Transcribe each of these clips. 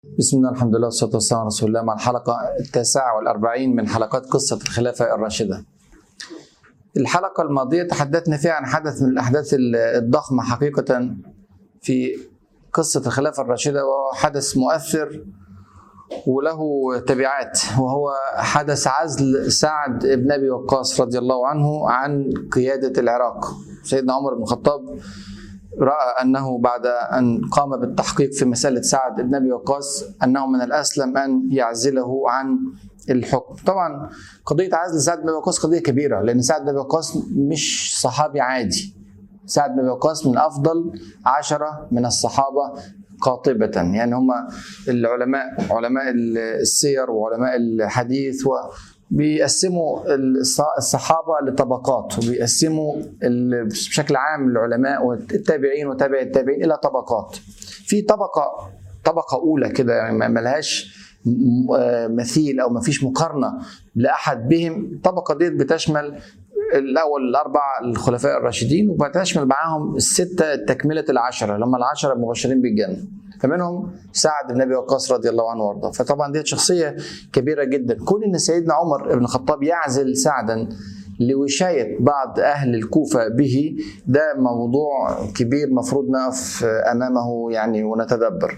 بسم الله الحمد لله والصلاة والسلام على رسول الله مع الحلقة التاسعة والأربعين من حلقات قصة الخلافة الراشدة الحلقة الماضية تحدثنا فيها عن حدث من الأحداث الضخمة حقيقة في قصة الخلافة الراشدة وهو حدث مؤثر وله تبعات وهو حدث عزل سعد بن أبي وقاص رضي الله عنه عن قيادة العراق سيدنا عمر بن الخطاب راى انه بعد ان قام بالتحقيق في مساله سعد بن ابي وقاص انه من الاسلم ان يعزله عن الحكم. طبعا قضيه عزل سعد بن ابي وقاص قضيه كبيره لان سعد بن ابي وقاص مش صحابي عادي. سعد بن ابي وقاص من افضل عشره من الصحابه قاطبة يعني هم العلماء علماء السير وعلماء الحديث و بيقسموا الصحابة لطبقات وبيقسموا بشكل عام العلماء والتابعين وتابع التابعين إلى طبقات في طبقة طبقة أولى كده يعني ملهاش مثيل أو مفيش مقارنة لأحد بهم الطبقة دي بتشمل الاول الاربعه الخلفاء الراشدين وبتشمل معاهم السته تكمله العشره اللي هم العشره المبشرين بالجنه فمنهم سعد بن ابي وقاص رضي الله عنه وارضاه فطبعا دي شخصيه كبيره جدا كون ان سيدنا عمر بن الخطاب يعزل سعدا لوشاية بعض أهل الكوفة به ده موضوع كبير مفروض نقف أمامه يعني ونتدبر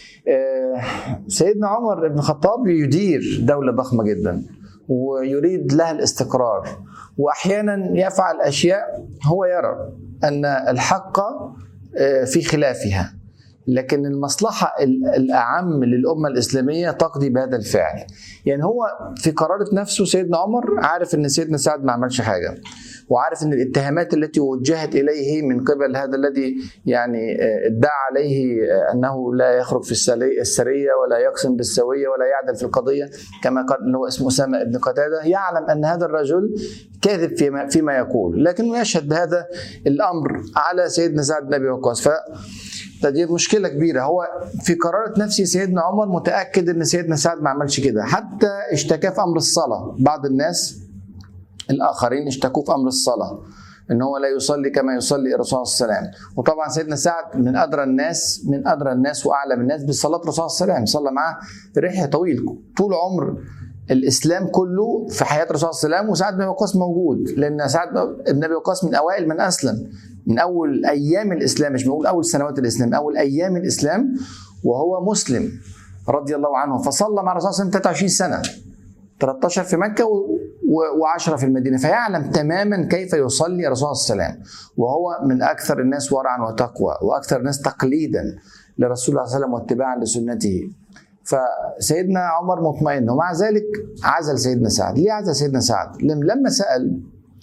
سيدنا عمر بن الخطاب يدير دولة ضخمة جدا ويريد لها الاستقرار واحيانا يفعل اشياء هو يرى ان الحق في خلافها لكن المصلحة الأعم للأمة الإسلامية تقضي بهذا الفعل يعني هو في قرارة نفسه سيدنا عمر عارف أن سيدنا سعد ما عملش حاجة وعارف أن الاتهامات التي وجهت إليه من قبل هذا الذي يعني ادعى عليه أنه لا يخرج في السرية ولا يقسم بالسوية ولا يعدل في القضية كما قال أنه اسمه أسامة بن قتادة يعلم أن هذا الرجل كاذب فيما, فيما يقول لكنه يشهد بهذا الأمر على سيدنا سعد بن أبي وقاص ف دي مشكلة كبيرة هو في قرارة نفسي سيدنا عمر متأكد أن سيدنا سعد ما عملش كده حتى اشتكى في أمر الصلاة بعض الناس الآخرين اشتكوا في أمر الصلاة ان هو لا يصلي كما يصلي الرسول صلى الله عليه وسلم وطبعا سيدنا سعد من ادرى الناس من ادرى الناس واعلم الناس بصلاه الرسول صلى الله عليه وسلم صلى معاه في رحله طويل طول عمر الاسلام كله في حياه الرسول صلى الله عليه وسلم وسعد بن وقاص موجود لان سعد بن ابي وقاص من اوائل من اسلم من اول ايام الاسلام مش بقول اول سنوات الاسلام اول ايام الاسلام وهو مسلم رضي الله عنه فصلى مع الرسول صلى الله عليه وسلم 23 سنه 13 في مكه و10 في المدينه فيعلم تماما كيف يصلي الرسول صلى الله عليه وسلم وهو من اكثر الناس ورعا وتقوى واكثر الناس تقليدا لرسول الله صلى الله عليه وسلم واتباعا لسنته فسيدنا عمر مطمئن ومع ذلك عزل سيدنا سعد ليه عزل سيدنا سعد لما سأل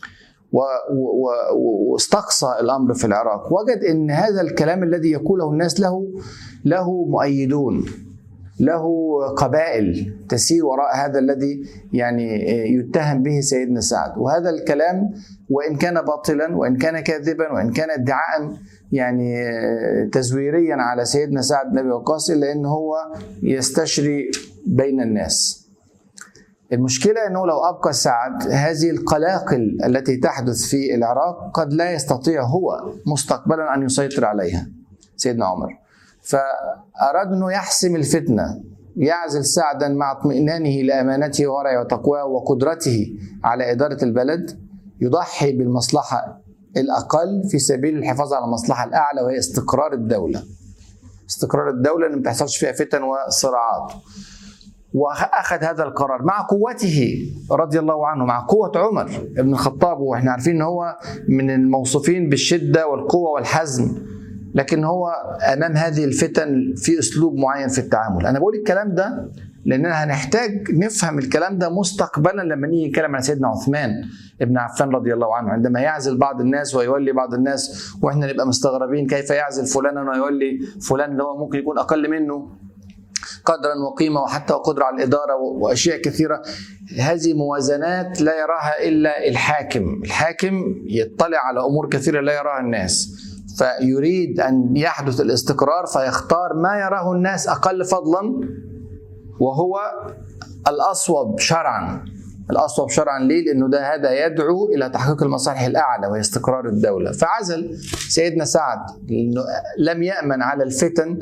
واستقصى الامر في العراق وجد ان هذا الكلام الذي يقوله الناس له له مؤيدون له قبائل تسير وراء هذا الذي يعني يتهم به سيدنا سعد وهذا الكلام وان كان باطلا وان كان كاذبا وان كان ادعاء يعني تزويريا على سيدنا سعد بن ابي وقاص الا ان هو يستشري بين الناس المشكلة أنه لو أبقى سعد هذه القلاقل التي تحدث في العراق قد لا يستطيع هو مستقبلا أن يسيطر عليها سيدنا عمر فأراد أنه يحسم الفتنة يعزل سعدا مع اطمئنانه لأمانته ورعه وتقواه وقدرته على إدارة البلد يضحي بالمصلحة الأقل في سبيل الحفاظ على المصلحة الأعلى وهي استقرار الدولة استقرار الدولة اللي ما بتحصلش فيها فتن وصراعات واخذ هذا القرار مع قوته رضي الله عنه مع قوه عمر بن الخطاب واحنا عارفين ان هو من الموصوفين بالشده والقوه والحزم لكن هو امام هذه الفتن في اسلوب معين في التعامل انا بقول الكلام ده لاننا هنحتاج نفهم الكلام ده مستقبلا لما نيجي نتكلم عن سيدنا عثمان ابن عفان رضي الله عنه عندما يعزل بعض الناس ويولي بعض الناس واحنا نبقى مستغربين كيف يعزل فلانا ويولي فلان اللي هو ممكن يكون اقل منه قدرا وقيمه وحتى وقدره على الاداره واشياء كثيره هذه موازنات لا يراها الا الحاكم الحاكم يطلع على امور كثيره لا يراها الناس فيريد ان يحدث الاستقرار فيختار ما يراه الناس اقل فضلا وهو الاصوب شرعا الاصوب شرعا ليه؟ لانه ده هذا يدعو الى تحقيق المصالح الاعلى وهي استقرار الدوله، فعزل سيدنا سعد لانه لم يامن على الفتن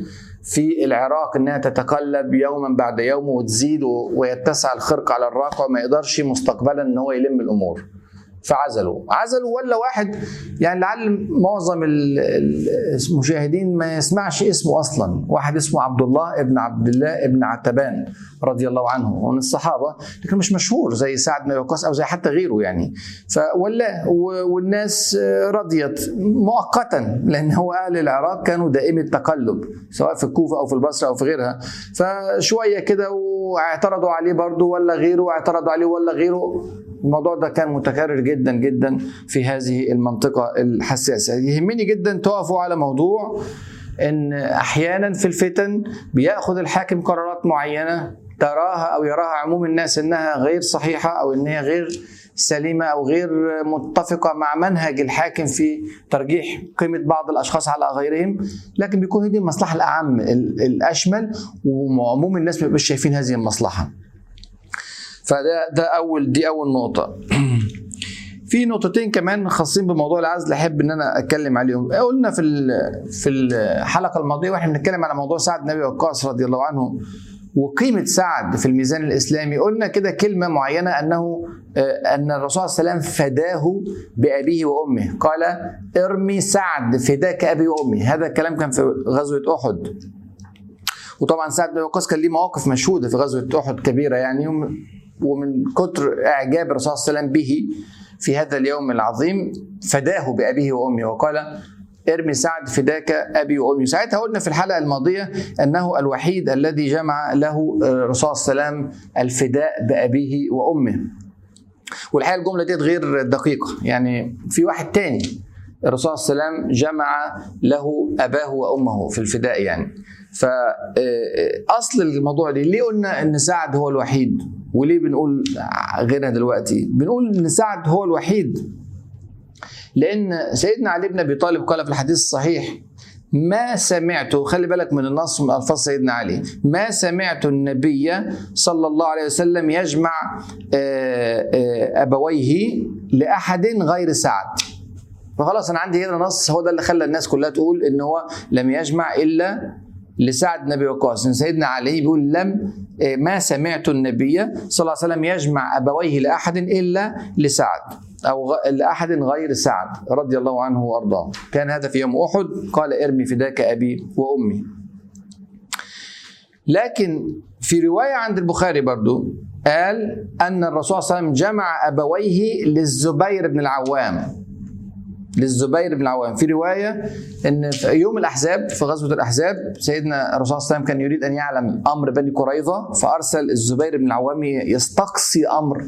في العراق انها تتقلب يوما بعد يوم وتزيد ويتسع الخرق على الراقه وما يقدرش مستقبلا ان هو يلم الامور فعزلوا عزلوا ولا واحد يعني لعل معظم المشاهدين ما يسمعش اسمه اصلا واحد اسمه عبد الله ابن عبد الله ابن عتبان رضي الله عنه من الصحابه لكن مش مشهور زي سعد بن وقاص او زي حتى غيره يعني فولا والناس رضيت مؤقتا لان هو اهل العراق كانوا دائمي التقلب سواء في الكوفه او في البصره او في غيرها فشويه كده واعترضوا عليه برضه ولا غيره واعترضوا عليه ولا غيره الموضوع ده كان متكرر جدا جدا في هذه المنطقة الحساسة يهمني جدا تقفوا على موضوع ان احيانا في الفتن بياخذ الحاكم قرارات معينه تراها او يراها عموم الناس انها غير صحيحه او انها غير سليمه او غير متفقه مع منهج الحاكم في ترجيح قيمه بعض الاشخاص على غيرهم لكن بيكون دي المصلحه الاعم الاشمل وعموم الناس ما بيبقاش شايفين هذه المصلحه فده ده اول دي اول نقطه في نقطتين كمان خاصين بموضوع العزل احب ان انا اتكلم عليهم قلنا في في الحلقه الماضيه واحنا بنتكلم على موضوع سعد بن ابي وقاص رضي الله عنه وقيمة سعد في الميزان الإسلامي قلنا كده كلمة معينة أنه أن الرسول صلى الله عليه وسلم فداه بأبيه وأمه قال ارمي سعد فداك أبي وأمي هذا الكلام كان في غزوة أحد وطبعا سعد بن وقاص كان ليه مواقف مشهودة في غزوة أحد كبيرة يعني ومن كتر اعجاب الرسول صلى الله عليه وسلم به في هذا اليوم العظيم فداه بابيه وامه وقال ارمي سعد فداك ابي وامي ساعتها قلنا في الحلقه الماضيه انه الوحيد الذي جمع له الرسول صلى الله عليه وسلم الفداء بابيه وامه والحقيقه الجمله ديت غير دقيقه يعني في واحد تاني الرسول صلى الله عليه وسلم جمع له اباه وامه في الفداء يعني فاصل الموضوع دي ليه قلنا ان سعد هو الوحيد وليه بنقول غيرها دلوقتي بنقول ان سعد هو الوحيد لان سيدنا علي بن ابي طالب قال في الحديث الصحيح ما سمعت خلي بالك من النص من الفاظ سيدنا علي ما سمعت النبي صلى الله عليه وسلم يجمع ابويه لاحد غير سعد فخلاص انا عندي هنا نص هو ده اللي خلى الناس كلها تقول ان هو لم يجمع الا لسعد بن ابي وقاص سيدنا علي بيقول لم ما سمعت النبي صلى الله عليه وسلم يجمع ابويه لاحد الا لسعد او لاحد غير سعد رضي الله عنه وارضاه كان هذا في يوم احد قال ارمي فداك ابي وامي لكن في روايه عند البخاري برضو قال ان الرسول صلى الله عليه وسلم جمع ابويه للزبير بن العوام للزبير بن العوام في روايه ان في يوم الاحزاب في غزوه الاحزاب سيدنا الرسول صلى الله عليه وسلم كان يريد ان يعلم امر بني قريظه فارسل الزبير بن العوام يستقصي امر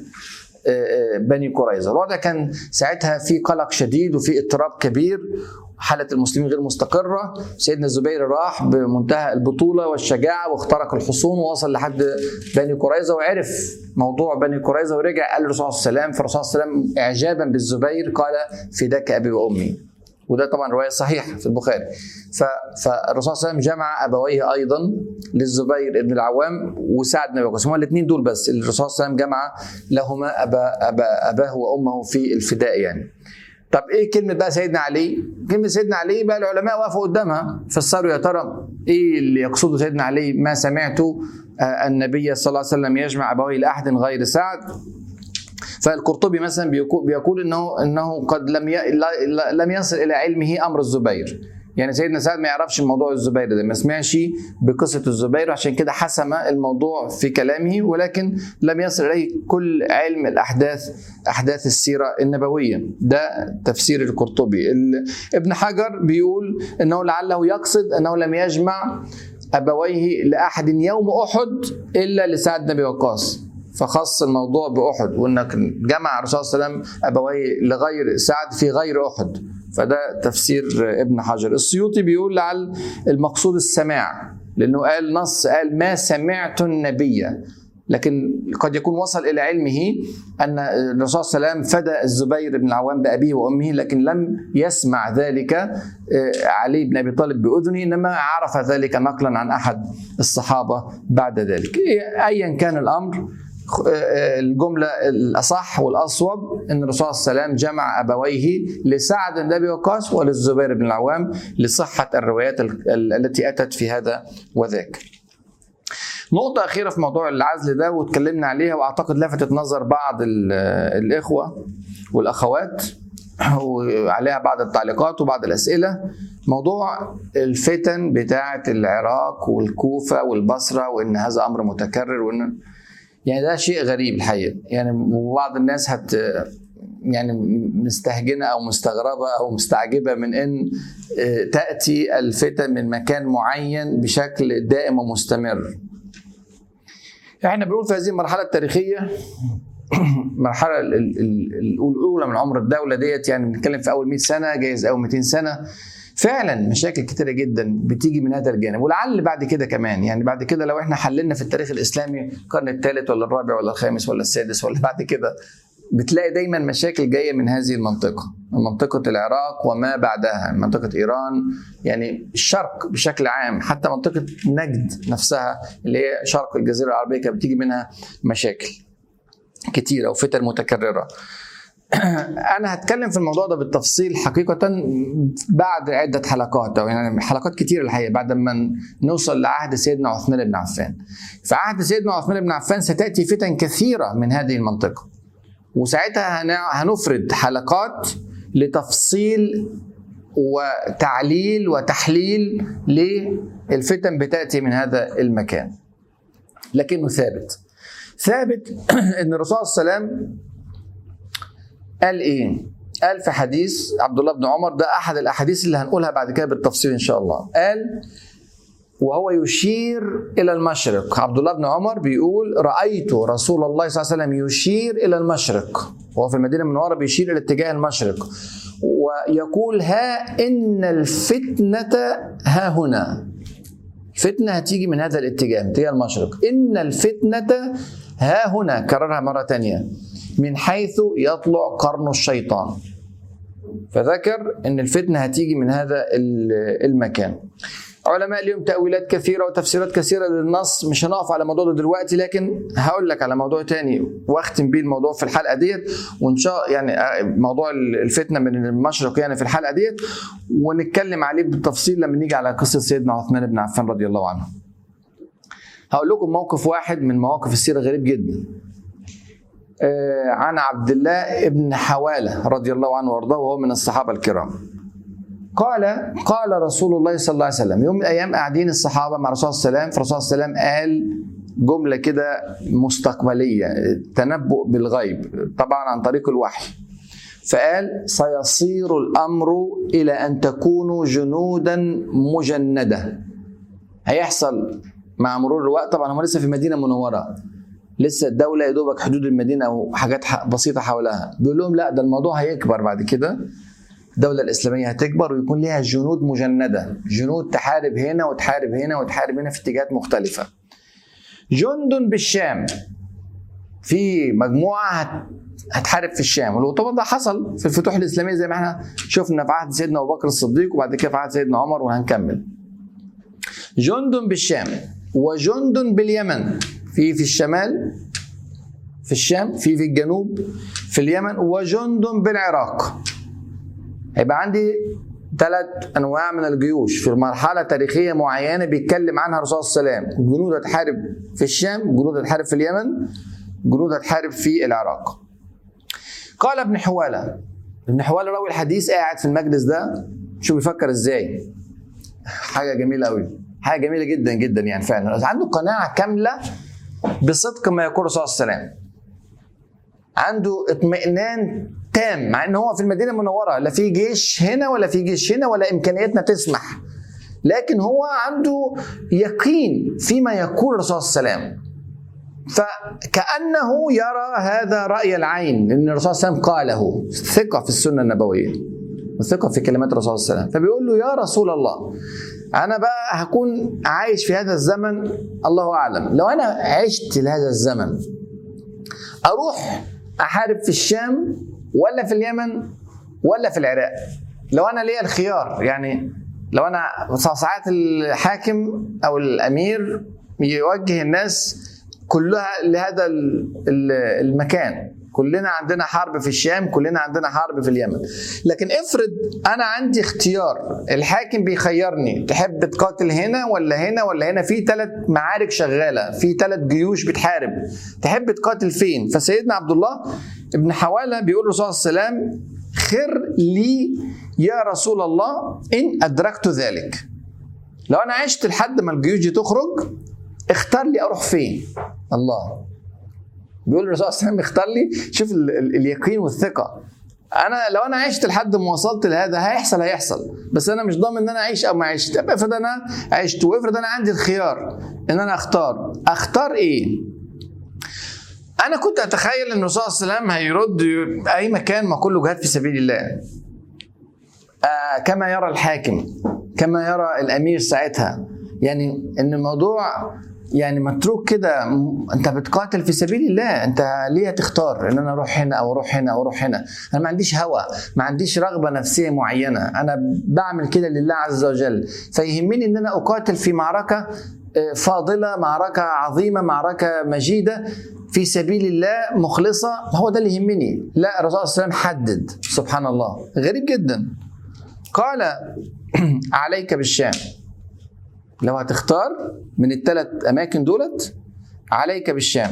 بني قريظه الوضع كان ساعتها في قلق شديد وفي اضطراب كبير حالة المسلمين غير مستقرة سيدنا الزبير راح بمنتهى البطولة والشجاعة واخترق الحصون ووصل لحد بني قريظة وعرف موضوع بني قريظة ورجع قال للرسول صلى الله عليه وسلم فالرسول صلى الله عليه وسلم إعجابا بالزبير قال فداك أبي وأمي وده طبعا رواية صحيحة في البخاري فالرسول صلى الله عليه وسلم جمع أبويه أيضا للزبير بن العوام وسعد بن وقاص هما الاثنين دول بس اللي الرسول صلى الله عليه وسلم جمع لهما أبا أبا أباه وأمه في الفداء يعني طب ايه كلمه بقى سيدنا علي؟ كلمه سيدنا علي بقى العلماء وقفوا قدامها فسروا يا ترى ايه اللي يقصده سيدنا علي ما سمعت النبي صلى الله عليه وسلم يجمع ابويه لاحد غير سعد فالقرطبي مثلا بيقول انه انه قد لم لم يصل الى علمه امر الزبير يعني سيدنا سعد ما يعرفش الموضوع الزبير ده ما سمعش بقصة الزبير عشان كده حسم الموضوع في كلامه ولكن لم يصل إليه كل علم الأحداث أحداث السيرة النبوية ده تفسير القرطبي ابن حجر بيقول أنه لعله يقصد أنه لم يجمع أبويه لأحد يوم أحد إلا لسعد بن وقاص فخص الموضوع بأحد وأنك جمع الرسول صلى الله عليه وسلم أبويه لغير سعد في غير أحد فده تفسير ابن حجر السيوطي بيقول لعل المقصود السماع لأنه قال نص قال ما سمعت النبي لكن قد يكون وصل إلى علمه أن الرسول صلى الله عليه وسلم فدى الزبير بن العوام بأبيه وأمه لكن لم يسمع ذلك علي بن أبي طالب بأذنه إنما عرف ذلك نقلا عن أحد الصحابة بعد ذلك أيا كان الأمر الجملة الأصح والأصوب أن الرسول صلى الله عليه وسلم جمع أبويه لسعد بن أبي وقاص وللزبير بن العوام لصحة الروايات التي أتت في هذا وذاك نقطة أخيرة في موضوع العزل ده واتكلمنا عليها وأعتقد لفتت نظر بعض الإخوة والأخوات وعليها بعض التعليقات وبعض الأسئلة موضوع الفتن بتاعة العراق والكوفة والبصرة وإن هذا أمر متكرر وإن يعني ده شيء غريب الحقيقة يعني وبعض الناس هت يعني مستهجنة أو مستغربة أو مستعجبة من أن تأتي الفتن من مكان معين بشكل دائم ومستمر احنا بنقول في هذه المرحلة التاريخية المرحلة الأولى من عمر الدولة ديت يعني بنتكلم في أول 100 سنة جايز أول 200 سنة فعلا مشاكل كتيرة جدا بتيجي من هذا الجانب ولعل بعد كده كمان يعني بعد كده لو احنا حللنا في التاريخ الإسلامي القرن الثالث ولا الرابع ولا الخامس ولا السادس ولا بعد كده بتلاقي دايما مشاكل جايه من هذه المنطقه منطقه العراق وما بعدها منطقه ايران يعني الشرق بشكل عام حتى منطقه نجد نفسها اللي هي شرق الجزيره العربيه كانت بتيجي منها مشاكل كتيره وفتن متكرره انا هتكلم في الموضوع ده بالتفصيل حقيقه بعد عده حلقات او يعني حلقات كتير الحقيقه بعد ما نوصل لعهد سيدنا عثمان بن عفان في عهد سيدنا عثمان بن عفان ستاتي فتن كثيره من هذه المنطقه وساعتها هنفرد حلقات لتفصيل وتعليل وتحليل للفتن بتاتي من هذا المكان لكنه ثابت ثابت ان الرسول صلى الله عليه وسلم قال ايه قال في حديث عبد الله بن عمر ده احد الاحاديث اللي هنقولها بعد كده بالتفصيل ان شاء الله قال وهو يشير الى المشرق عبد الله بن عمر بيقول رايت رسول الله صلى الله عليه وسلم يشير الى المشرق وهو في المدينه المنوره بيشير الى اتجاه المشرق ويقول ها ان الفتنه ها هنا الفتنه هتيجي من هذا الاتجاه من اتجاه المشرق ان الفتنه ها هنا كررها مره ثانيه من حيث يطلع قرن الشيطان فذكر ان الفتنه هتيجي من هذا المكان علماء لهم تأويلات كثيرة وتفسيرات كثيرة للنص مش هنقف على الموضوع ده دلوقتي لكن هقول لك على موضوع تاني واختم بيه الموضوع في الحلقة ديت وإن شاء يعني موضوع الفتنة من المشرق يعني في الحلقة ديت ونتكلم عليه بالتفصيل لما نيجي على قصة سيدنا عثمان بن عفان رضي الله عنه. هقول لكم موقف واحد من مواقف السيرة غريب جدا. عن عبد الله بن حواله رضي الله عنه وارضاه وهو من الصحابه الكرام. قال قال رسول الله صلى الله عليه وسلم يوم من الايام قاعدين الصحابه مع الرسول صلى الله عليه وسلم فالرسول صلى الله عليه وسلم قال جمله كده مستقبليه تنبؤ بالغيب طبعا عن طريق الوحي فقال سيصير الامر الى ان تكونوا جنودا مجنده هيحصل مع مرور الوقت طبعا هم لسه في مدينه منوره لسه الدولة يا دوبك حدود المدينة وحاجات بسيطة حولها بيقول لهم لا ده الموضوع هيكبر بعد كده الدولة الإسلامية هتكبر ويكون لها جنود مجندة جنود تحارب هنا وتحارب هنا وتحارب هنا في اتجاهات مختلفة جند بالشام في مجموعة هتحارب في الشام وطبعا ده حصل في الفتوح الإسلامية زي ما احنا شفنا في عهد سيدنا أبو بكر الصديق وبعد كده في عهد سيدنا عمر وهنكمل جند بالشام وجند باليمن في في الشمال في الشام في في الجنوب في اليمن وجند بالعراق هيبقى عندي ثلاث انواع من الجيوش في مرحله تاريخيه معينه بيتكلم عنها الرسول صلى الله عليه وسلم جنود هتحارب في الشام جنود هتحارب في اليمن جنود هتحارب في العراق قال ابن حواله ابن حواله راوي الحديث قاعد في المجلس ده شوف بيفكر ازاي حاجه جميله قوي حاجه جميله جدا جدا يعني فعلا عنده قناعه كامله بصدق ما يقول الرسول صلى الله عليه وسلم عنده اطمئنان تام مع ان هو في المدينه المنوره لا في جيش هنا ولا في جيش هنا ولا امكانياتنا تسمح لكن هو عنده يقين فيما يقول الرسول صلى الله عليه وسلم فكانه يرى هذا راي العين ان الرسول صلى الله عليه وسلم قاله ثقه في السنه النبويه وثقه في كلمات الرسول صلى الله عليه وسلم فبيقول له يا رسول الله انا بقى هكون عايش في هذا الزمن الله اعلم لو انا عشت لهذا الزمن اروح احارب في الشام ولا في اليمن ولا في العراق لو انا ليا الخيار يعني لو انا ساعات الحاكم او الامير يوجه الناس كلها لهذا المكان كلنا عندنا حرب في الشام كلنا عندنا حرب في اليمن لكن افرض انا عندي اختيار الحاكم بيخيرني تحب تقاتل هنا ولا هنا ولا هنا في ثلاث معارك شغاله في ثلاث جيوش بتحارب تحب تقاتل فين فسيدنا عبد الله ابن حواله بيقول الرسول صلى الله عليه وسلم خر لي يا رسول الله ان ادركت ذلك لو انا عشت لحد ما الجيوش دي تخرج اختار لي اروح فين الله بيقول الرسول صلى الله عليه وسلم اختار لي شوف ال ال اليقين والثقه انا لو انا عشت لحد ما وصلت لهذا هيحصل هيحصل بس انا مش ضامن ان انا اعيش او ما عشت افرض انا عشت وافرض انا عندي الخيار ان انا اختار اختار ايه انا كنت اتخيل ان الرسول صلى الله عليه وسلم هيرد اي مكان ما كله جهاد في سبيل الله آه كما يرى الحاكم كما يرى الامير ساعتها يعني ان الموضوع يعني متروك كده انت بتقاتل في سبيل الله انت ليه تختار ان انا اروح هنا او اروح هنا او اروح هنا انا ما عنديش هوى ما عنديش رغبه نفسيه معينه انا بعمل كده لله عز وجل فيهمني ان انا اقاتل في معركه فاضله معركه عظيمه معركه مجيده في سبيل الله مخلصه هو ده اللي يهمني لا الرسول صلى الله عليه وسلم حدد سبحان الله غريب جدا قال عليك بالشام لو هتختار من الثلاث اماكن دولت عليك بالشام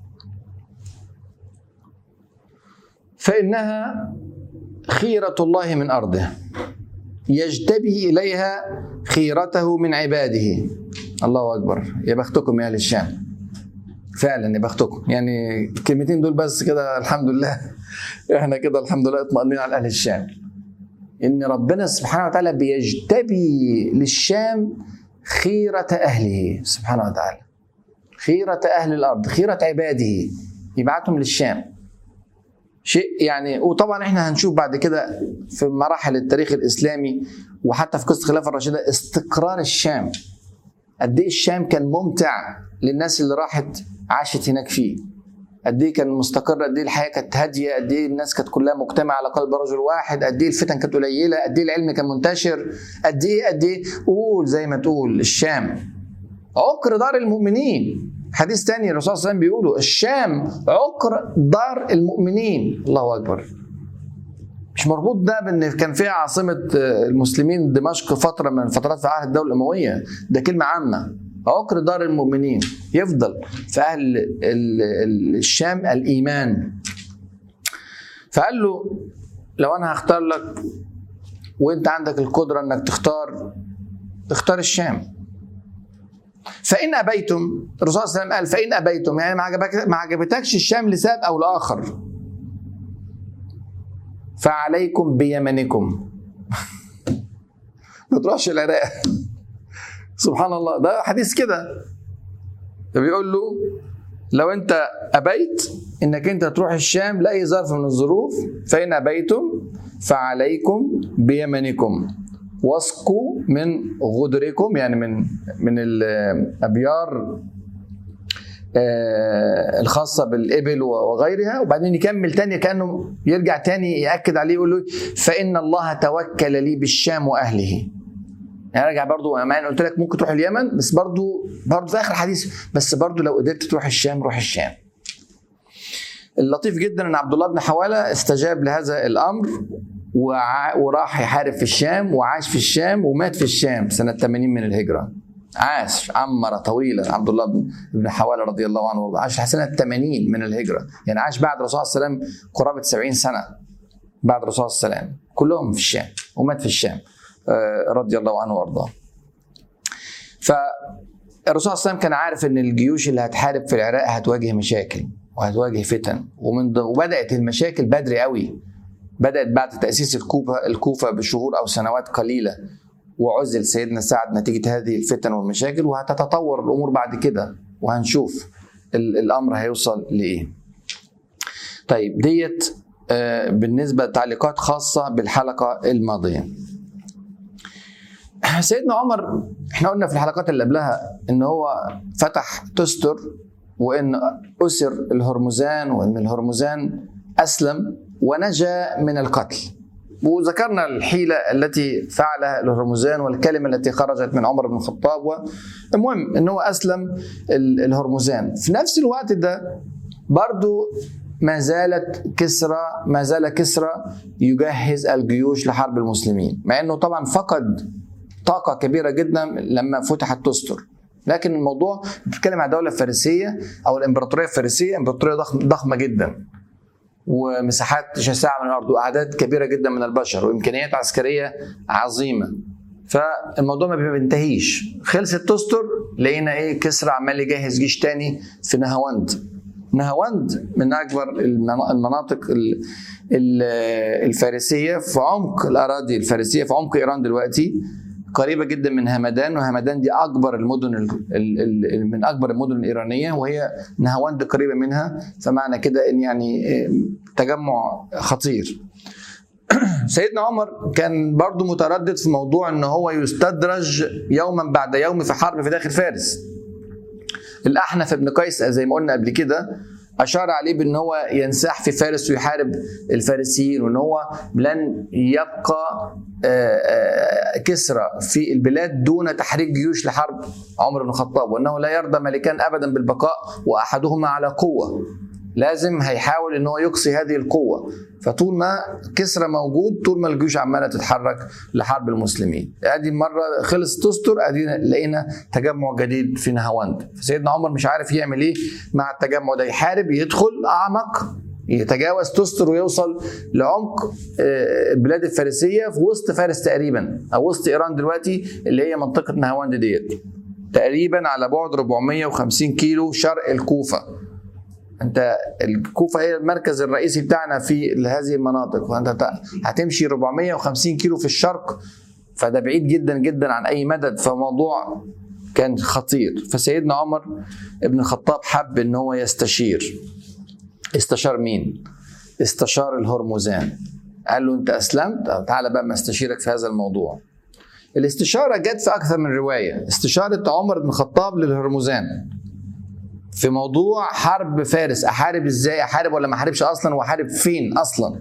فانها خيره الله من ارضه يجتبي اليها خيرته من عباده الله اكبر يا بختكم يا اهل الشام فعلا يا بختكم يعني الكلمتين دول بس كده الحمد لله احنا كده الحمد لله اطمئنين على اهل الشام ان ربنا سبحانه وتعالى بيجتبي للشام خيرة أهله سبحانه وتعالى خيرة أهل الأرض خيرة عباده يبعتهم للشام شيء يعني وطبعا احنا هنشوف بعد كده في مراحل التاريخ الاسلامي وحتى في قصه الخلافه الراشده استقرار الشام قد ايه الشام كان ممتع للناس اللي راحت عاشت هناك فيه قد ايه كان مستقر قد ايه الحياه كانت هاديه قد ايه الناس كانت كلها مجتمعه على قلب رجل واحد قد ايه الفتن كانت قليله قد ايه العلم كان منتشر قد ايه قد ايه قول زي ما تقول الشام عقر دار المؤمنين حديث تاني الرسول صلى الله عليه وسلم بيقولوا الشام عقر دار المؤمنين الله اكبر مش مربوط ده بان كان فيها عاصمه المسلمين دمشق فتره من فترات في عهد الدوله الامويه ده كلمه عامه عقر دار المؤمنين يفضل في اهل الشام الايمان فقال له لو انا هختار لك وانت عندك القدره انك تختار اختار الشام فان ابيتم الرسول صلى الله عليه وسلم قال فان ابيتم يعني ما عجبك ما عجبتكش الشام لسبب او لاخر فعليكم بيمنكم ما تروحش العراق سبحان الله ده حديث كده بيقول له لو انت ابيت انك انت تروح الشام لاي ظرف من الظروف فان ابيتم فعليكم بيمنكم واسقوا من غدركم يعني من من الابيار الخاصه بالابل وغيرها وبعدين يكمل تاني كانه يرجع تاني ياكد عليه يقول له فان الله توكل لي بالشام واهله يعني ارجع برضو انا قلت لك ممكن تروح اليمن بس برضو برضو في اخر الحديث بس برضو لو قدرت تروح الشام روح الشام اللطيف جدا ان عبد الله بن حواله استجاب لهذا الامر وراح يحارب في الشام وعاش في الشام ومات في الشام سنه 80 من الهجره عاش عمر طويلا عبد الله بن حواله رضي الله عنه وارضاه عاش سنه 80 من الهجره يعني عاش بعد الرسول صلى الله عليه وسلم قرابه 70 سنه بعد الرسول صلى الله عليه وسلم كلهم في الشام ومات في الشام رضي الله عنه وارضاه. فالرسول صلى الله عليه وسلم كان عارف ان الجيوش اللي هتحارب في العراق هتواجه مشاكل وهتواجه فتن ومن وبدات المشاكل بدري قوي بدات بعد تاسيس الكوفه الكوفه بشهور او سنوات قليله وعزل سيدنا سعد نتيجه هذه الفتن والمشاكل وهتتطور الامور بعد كده وهنشوف الامر هيوصل لايه. طيب ديت بالنسبه تعليقات خاصه بالحلقه الماضيه. سيدنا عمر احنا قلنا في الحلقات اللي قبلها ان هو فتح تستر وان اسر الهرمزان وان الهرمزان اسلم ونجا من القتل وذكرنا الحيلة التي فعلها الهرمزان والكلمة التي خرجت من عمر بن الخطاب المهم ان هو اسلم الهرمزان في نفس الوقت ده برضو ما زالت كسرى ما زال كسرى يجهز الجيوش لحرب المسلمين مع انه طبعا فقد طاقه كبيره جدا لما فتحت تستر لكن الموضوع بتتكلم عن دوله فارسيه او الامبراطوريه الفارسيه امبراطوريه ضخمه جدا ومساحات شاسعه من الارض واعداد كبيره جدا من البشر وامكانيات عسكريه عظيمه فالموضوع ما بينتهيش خلصت تستر لقينا ايه كسرى عمال يجهز جيش تاني في نهاوند نهاوند من اكبر المناطق الفارسيه في عمق الاراضي الفارسيه في عمق ايران دلوقتي قريبه جدا من همدان وهمدان دي اكبر المدن من اكبر المدن الايرانيه وهي نهاوند قريبه منها فمعنى كده ان يعني تجمع خطير سيدنا عمر كان برضو متردد في موضوع ان هو يستدرج يوما بعد يوم في حرب في داخل فارس الاحنف بن قيس زي ما قلنا قبل كده اشار عليه بان هو ينساح في فارس ويحارب الفارسيين وان هو لن يبقى كسرى في البلاد دون تحريك جيوش لحرب عمر بن الخطاب وانه لا يرضى ملكان ابدا بالبقاء واحدهما على قوه لازم هيحاول ان هو يقصي هذه القوه فطول ما كسرى موجود طول ما الجيوش عماله تتحرك لحرب المسلمين ادي مره خلص تستر ادي لقينا تجمع جديد في نهاوند فسيدنا عمر مش عارف يعمل ايه مع التجمع ده يحارب يدخل اعمق يتجاوز تستر ويوصل لعمق البلاد الفارسيه في وسط فارس تقريبا او وسط ايران دلوقتي اللي هي منطقه نهاوند ديت تقريبا على بعد 450 كيلو شرق الكوفه انت الكوفه هي المركز الرئيسي بتاعنا في هذه المناطق فانت هتمشي 450 كيلو في الشرق فده بعيد جدا جدا عن اي مدد فموضوع كان خطير فسيدنا عمر ابن الخطاب حب ان هو يستشير استشار مين استشار الهرمزان قال له انت اسلمت أو تعالى بقى ما استشيرك في هذا الموضوع الاستشارة جت في أكثر من رواية استشارة عمر بن الخطاب للهرمزان في موضوع حرب فارس احارب ازاي احارب ولا ما احاربش اصلا واحارب فين اصلا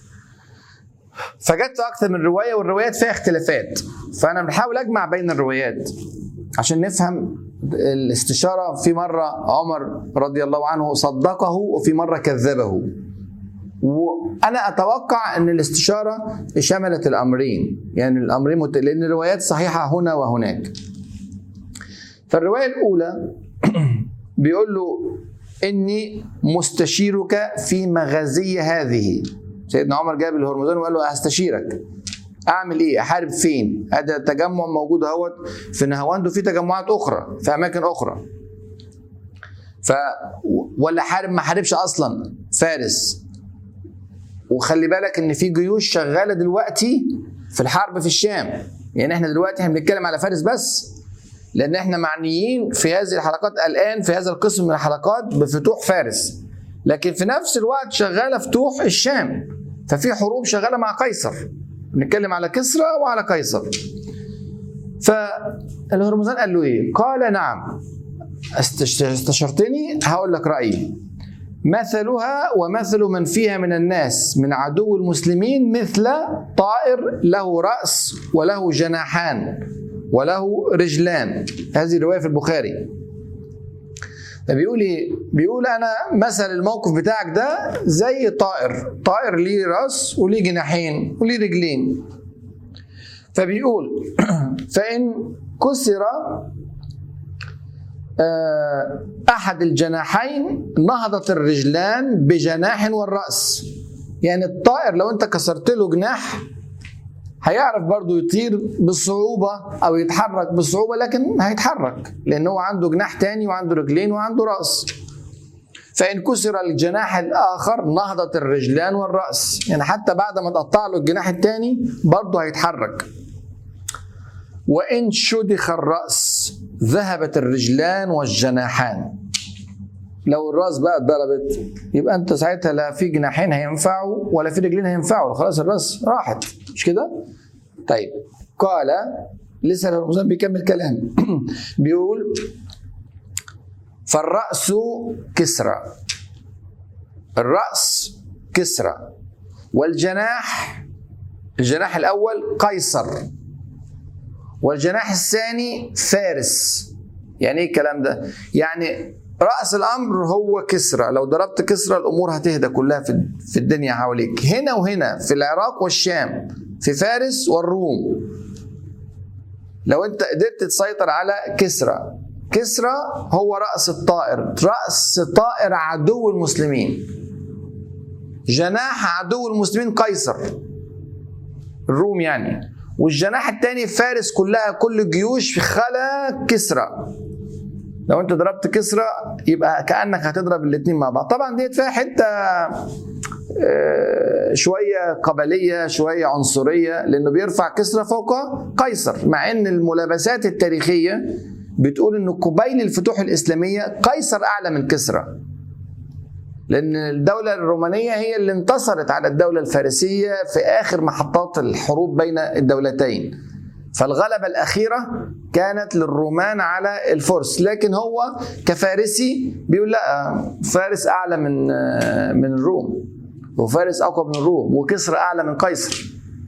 فجت في اكثر من روايه والروايات فيها اختلافات فانا بحاول اجمع بين الروايات عشان نفهم الاستشاره في مره عمر رضي الله عنه صدقه وفي مره كذبه وانا اتوقع ان الاستشاره شملت الامرين يعني الامرين مت... لان الروايات صحيحه هنا وهناك فالروايه الاولى بيقول له اني مستشيرك في مغازي هذه سيدنا عمر جاب الهرمزان وقال له هستشيرك اعمل ايه احارب فين هذا التجمع موجود اهوت في نهاوند وفي تجمعات اخرى في اماكن اخرى ف ولا حارب ما حاربش اصلا فارس وخلي بالك ان في جيوش شغاله دلوقتي في الحرب في الشام يعني احنا دلوقتي احنا بنتكلم على فارس بس لان احنا معنيين في هذه الحلقات الان في هذا القسم من الحلقات بفتوح فارس لكن في نفس الوقت شغاله فتوح الشام ففي حروب شغاله مع قيصر بنتكلم على كسرى وعلى قيصر فالهرمزان قال له ايه قال نعم استشرتني هقول لك رايي مثلها ومثل من فيها من الناس من عدو المسلمين مثل طائر له راس وله جناحان وله رجلان هذه روايه في البخاري فبيقول ايه؟ بيقول انا مثل الموقف بتاعك ده زي طائر، طائر ليه راس وليه جناحين وليه رجلين. فبيقول فإن كسر أحد الجناحين نهضت الرجلان بجناح والرأس. يعني الطائر لو أنت كسرت له جناح هيعرف برضه يطير بصعوبة أو يتحرك بصعوبة لكن هيتحرك لأن هو عنده جناح تاني وعنده رجلين وعنده رأس فإن كسر الجناح الآخر نهضت الرجلان والرأس يعني حتى بعد ما تقطع له الجناح التاني برضه هيتحرك وإن شدخ الرأس ذهبت الرجلان والجناحان لو الراس بقى اتضربت يبقى انت ساعتها لا في جناحين هينفعوا ولا في رجلين هينفعوا خلاص الراس راحت مش كده؟ طيب قال لسه الرمزان بيكمل كلام بيقول فالرأس كسرى الرأس كسرى والجناح الجناح الاول قيصر والجناح الثاني فارس يعني ايه الكلام ده يعني راس الامر هو كسرى لو ضربت كسرى الامور هتهدى كلها في في الدنيا حواليك هنا وهنا في العراق والشام في فارس والروم لو انت قدرت تسيطر على كسرى كسرى هو راس الطائر راس طائر عدو المسلمين جناح عدو المسلمين قيصر الروم يعني والجناح الثاني فارس كلها كل الجيوش خلا كسرى لو انت ضربت كسرى يبقى كانك هتضرب الاثنين مع بعض طبعا ديت فيها حته شويه قبليه شويه عنصريه لانه بيرفع كسرى فوق قيصر مع ان الملابسات التاريخيه بتقول انه قبيل الفتوح الاسلاميه قيصر اعلى من كسرى لان الدوله الرومانيه هي اللي انتصرت على الدوله الفارسيه في اخر محطات الحروب بين الدولتين فالغلبة الأخيرة كانت للرومان على الفرس لكن هو كفارسي بيقول لا فارس أعلى من من الروم وفارس أقوى من الروم وكسرى أعلى من قيصر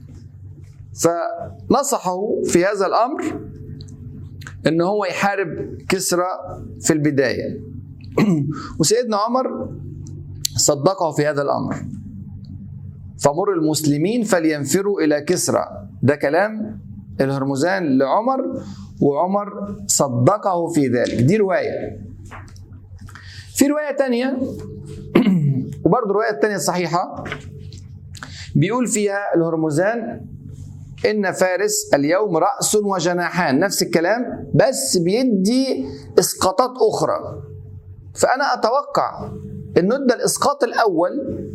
فنصحه في هذا الأمر ان هو يحارب كسرى في البداية وسيدنا عمر صدقه في هذا الأمر فمر المسلمين فلينفروا إلى كسرى ده كلام الهرمزان لعمر وعمر صدقه في ذلك دي رواية في رواية تانية وبرضه الرواية التانية الصحيحة بيقول فيها الهرمزان إن فارس اليوم رأس وجناحان نفس الكلام بس بيدي إسقاطات أخرى فأنا أتوقع إنه ادى الإسقاط الأول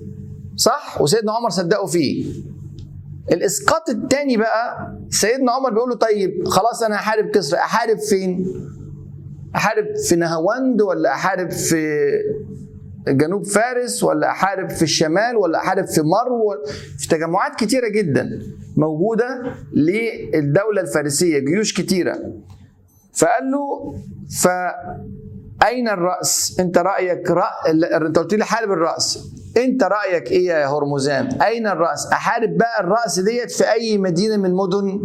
صح وسيدنا عمر صدقه فيه الاسقاط الثاني بقى سيدنا عمر بيقول له طيب خلاص انا هحارب كسرى احارب فين احارب في نهاوند ولا احارب في جنوب فارس ولا احارب في الشمال ولا احارب في مرو في تجمعات كتيره جدا موجوده للدوله الفارسيه جيوش كتيره فقال له ف اين الراس انت رايك رأ... انت قلت لي حارب الراس انت رايك ايه يا هرمزان اين الراس احارب بقى الراس ديت في اي مدينه من مدن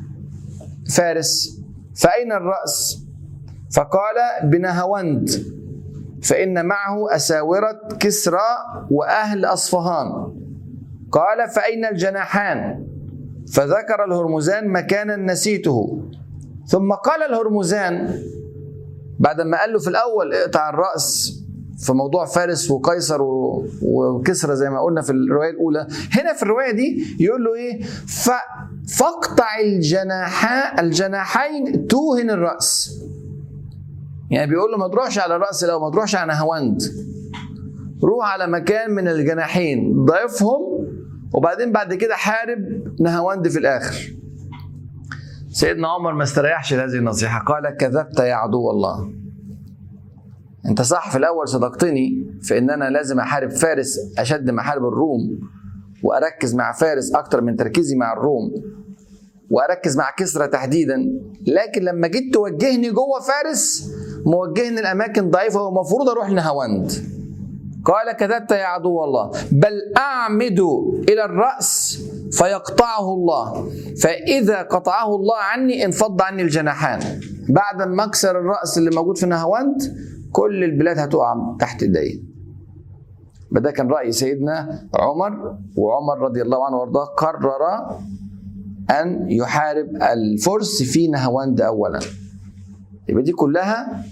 فارس فاين الراس فقال بنهاوند فان معه اساوره كسرى واهل اصفهان قال فاين الجناحان فذكر الهرمزان مكانا نسيته ثم قال الهرمزان بعد ما قال له في الاول اقطع الراس في موضوع فارس وقيصر وكسرى زي ما قلنا في الروايه الاولى هنا في الروايه دي يقول له ايه فاقطع الجناحا الجناحين توهن الراس يعني بيقول له ما تروحش على الراس لو ما تروحش على هوند روح على مكان من الجناحين ضيفهم وبعدين بعد كده حارب نهاوند في الاخر سيدنا عمر ما استريحش لهذه النصيحه قال كذبت يا عدو الله انت صح في الاول صدقتني في ان انا لازم احارب فارس اشد ما احارب الروم واركز مع فارس اكتر من تركيزي مع الروم واركز مع كسرى تحديدا لكن لما جيت توجهني جوه فارس موجهني الاماكن ضعيفه ومفروض اروح لنهاوند قال كذبت يا عدو الله بل اعمد الى الراس فيقطعه الله فاذا قطعه الله عني انفض عني الجناحان بعد ما اكسر الراس اللي موجود في نهاوند كل البلاد هتقع تحت ايديه ده كان رأي سيدنا عمر وعمر رضي الله عنه وارضاه قرر أن يحارب الفرس في نهاوند أولا يبقى دي كلها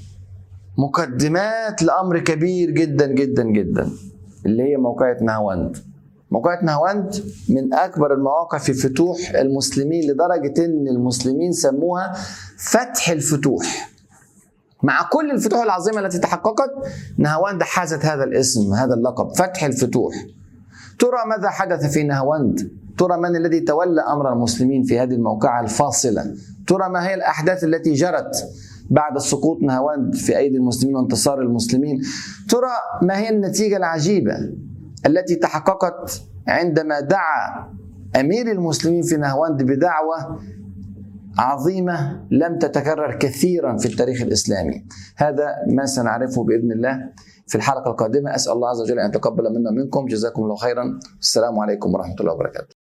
مقدمات لأمر كبير جدا جدا جدا اللي هي موقعة نهاوند موقعة نهاوند من أكبر المواقع في فتوح المسلمين لدرجة إن المسلمين سموها فتح الفتوح مع كل الفتوح العظيمة التي تحققت نهاوند حازت هذا الاسم هذا اللقب فتح الفتوح ترى ماذا حدث في نهاوند ترى من الذي تولى أمر المسلمين في هذه الموقعة الفاصلة ترى ما هي الأحداث التي جرت بعد سقوط نهاوند في أيدي المسلمين وانتصار المسلمين ترى ما هي النتيجة العجيبة التي تحققت عندما دعا أمير المسلمين في نهاوند بدعوة عظيمة لم تتكرر كثيرا في التاريخ الإسلامي هذا ما سنعرفه بإذن الله في الحلقة القادمة أسأل الله عز وجل أن يتقبل منا منكم جزاكم الله خيرا السلام عليكم ورحمة الله وبركاته